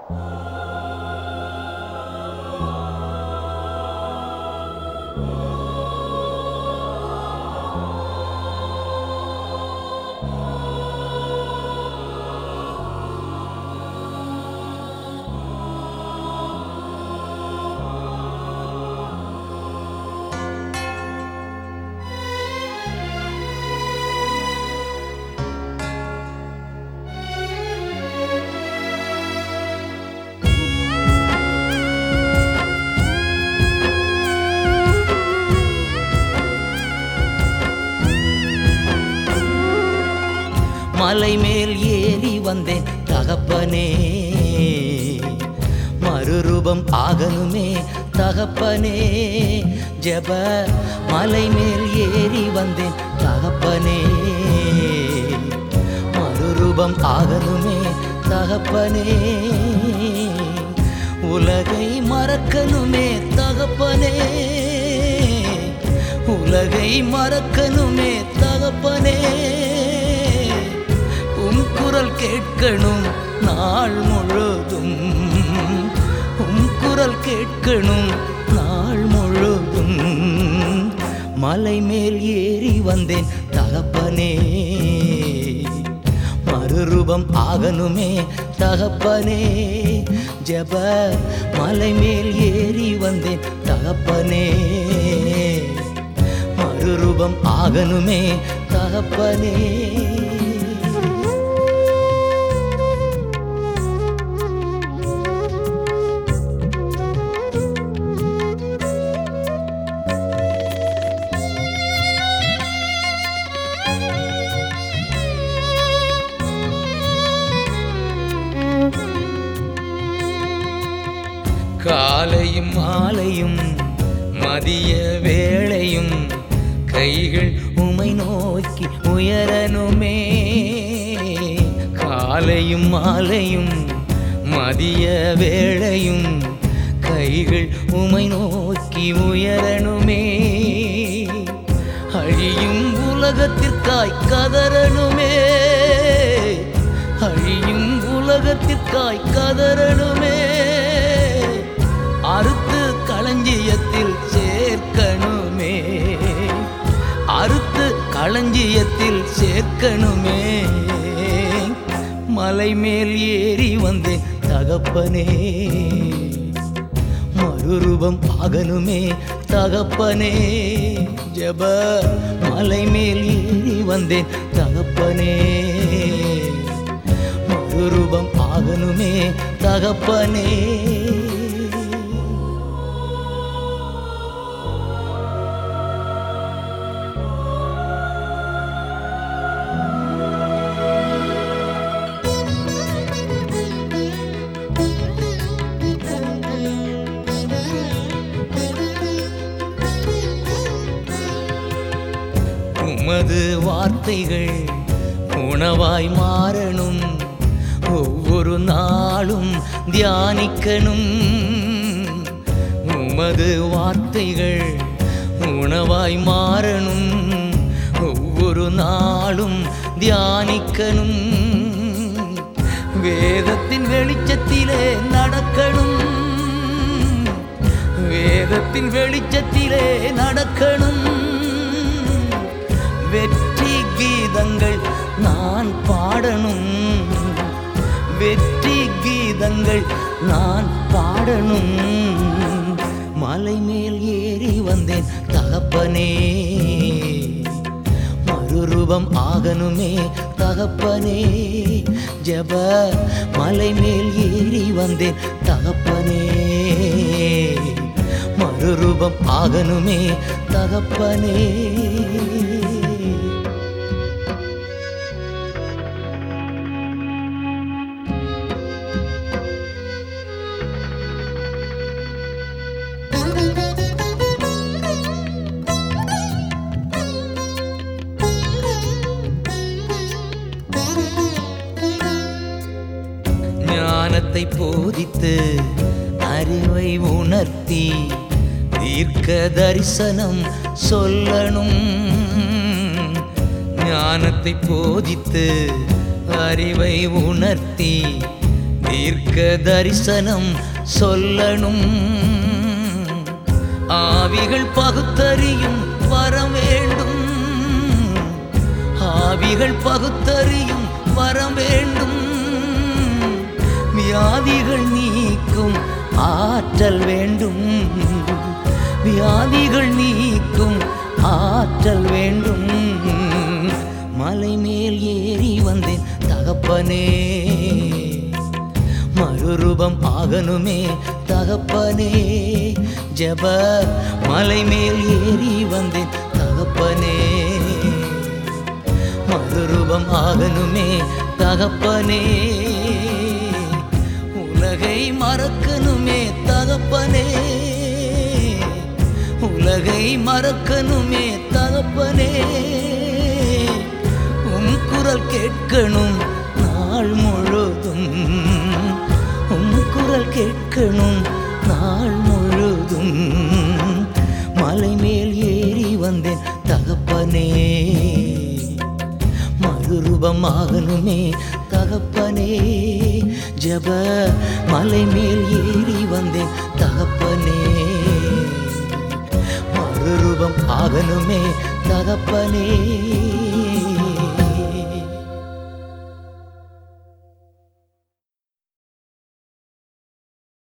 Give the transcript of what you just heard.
மலை மேல் ஏறி வந்தேன் தகப்பனே மறுரூபம் ஆகணுமே தகப்பனே ஜெப மலை மேல் ஏறி வந்தேன் தகப்பனே மறுரூபம் ஆகணுமே தகப்பனே உலகை மறக்கணுமே தகப்பனே உலகை மறக்கணுமே தகப்பனே உம் குரல் கேட்கணும் நாள் முழுதும் உம் குரல் கேட்கணும் நாள் முழுதும் மலை மேல் ஏறி வந்தேன் தகப்பனே மறுரூபம் ஆகணுமே தகப்பனே ஜெப மலை மேல் ஏறி வந்தேன் தகப்பனே மறுரூபம் ஆகணுமே தகப்பனே காலையும் மாலையும் மதிய வேளையும் கைகள் உமை நோக்கி உயரணுமே காலையும் மாலையும் மதிய வேளையும் கைகள் உமை நோக்கி உயரணுமே அழியும் உலகத்திற்காய் கதறணுமே அழியும் உலகத்திற்காய் கதறணுமே அறுத்து களஞ்சியத்தில் சேர்க்கணுமே அறுத்து களஞ்சியத்தில் சேர்க்கணுமே மலை மேல் ஏறி வந்தேன் தகப்பனே மறுரூபம் ஆகணுமே தகப்பனே ஜெப மலை மேல் ஏறி வந்தேன் தகப்பனே மறுரூபம் ஆகணுமே தகப்பனே உமது வார்த்தைகள் உணவாய் மாறணும் ஒவ்வொரு நாளும் தியானிக்கணும் உமது வார்த்தைகள் உணவாய் மாறணும் ஒவ்வொரு நாளும் தியானிக்கணும் வேதத்தின் வெளிச்சத்திலே நடக்கணும் வேதத்தின் வெளிச்சத்திலே நடக்கணும் வெற்றி கீதங்கள் நான் பாடணும் வெற்றி கீதங்கள் நான் பாடணும் மலை மேல் ஏறி வந்தேன் தகப்பனே மறுரூபம் ஆகணுமே தகப்பனே ஜெப மலை மேல் ஏறி வந்தேன் தகப்பனே மறுரூபம் ஆகணுமே தகப்பனே ஞானத்தை போதித்து அறிவை உணர்த்தி தீர்க்க தரிசனம் சொல்லணும் ஞானத்தை போதித்து அறிவை உணர்த்தி தீர்க்க தரிசனம் சொல்லணும் ஆவிகள் பகுத்தறியும் வரம் வேண்டும் ஆவிகள் பகுத்தறியும் வரம் வேண்டும் வியாதிகள் நீக்கும் ஆற்றல் வேண்டும் வியாதிகள் நீக்கும் ஆற்றல் வேண்டும் மலை மேல் ஏறி வந்தேன் தகப்பனே மறுரூபம் ஆகணுமே தகப்பனே ஜப மலை மேல் ஏறி வந்தேன் தகப்பனே மறுரூபம் ஆகணுமே தகப்பனே உலகை மறக்கணுமே தகப்பனே உலகை மறக்கணுமே தகப்பனே உம் குரல் கேட்கணும் நாள் முழுதும் உம் குரல் கேட்கணும் நாள் முழுதும் மலை மேல் ஏறி வந்தேன் தகப்பனே மறுரூபமாகணுமே தகப்பனே ஜப மலை மேல் ஏறி வந்தேன் தகப்பனே மறுரூபம் ஆகணுமே தகப்பனே